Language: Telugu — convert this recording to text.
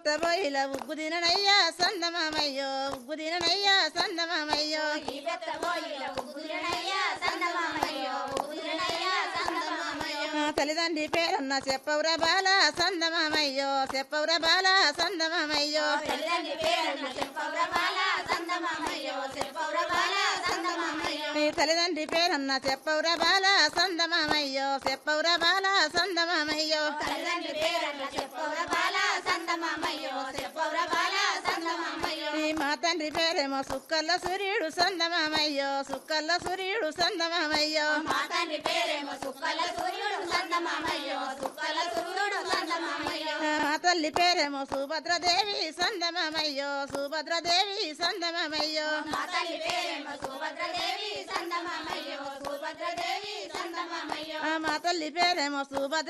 కొత్త బొయ్యిల ఉగ్గు తిననయ్యా సందమామయ్యో ఉగ్గు తిననయ్యా సందమామయ్యో ఈ పెద్ద బోయిల ఉగుదిరణయ్య సందమామయ్యో ఉగుదిరణయ్య సందమామయ్యో ఆ తల్లిదండ్రి పేరన్న చెప్పవురా బాల సందమామయ్యో చెప్పవురా బాల సందమామయ్యో తల్లిదండ్రి పేరన్న చెప్పవుర బాల సందమామయ్యో చెప్పవుర బాల సందమామయ్యో నీ తల్లిదండ్రి పేరన్న చెప్పవురా బాల సందమామయ్యో చెప్పవురా బాల సందమామయ్యో తల్లిదండ్రి పేరన్న చెప్పవుర బాల సందమామయ్యో చెప్పవుర బాల సందమామయ్యో నీ మా తండ్రి పేరేమో సుక్కల్లో సూర్యుడు సందమామయ్యో సుక్కల్లో సూర్యుడు సందమామయ్యో మా తండ్రి పేరేమో సుక్కల సూర్యుడు సందమామయ్యో సుక్కల సూర్యుడు సందమామయ్యో మా తల్లి పేరేమో సుభద్రదేవి సందమామయ్యో సుభద్రదేవి సందమామయ్యో మా తల్లి పేరేమో సుభద్రదేవి సందమామయ్యో సుభద్రదేవి సందమామయ్యో ఆ మా తల్లి పేరేమో సుభద్ర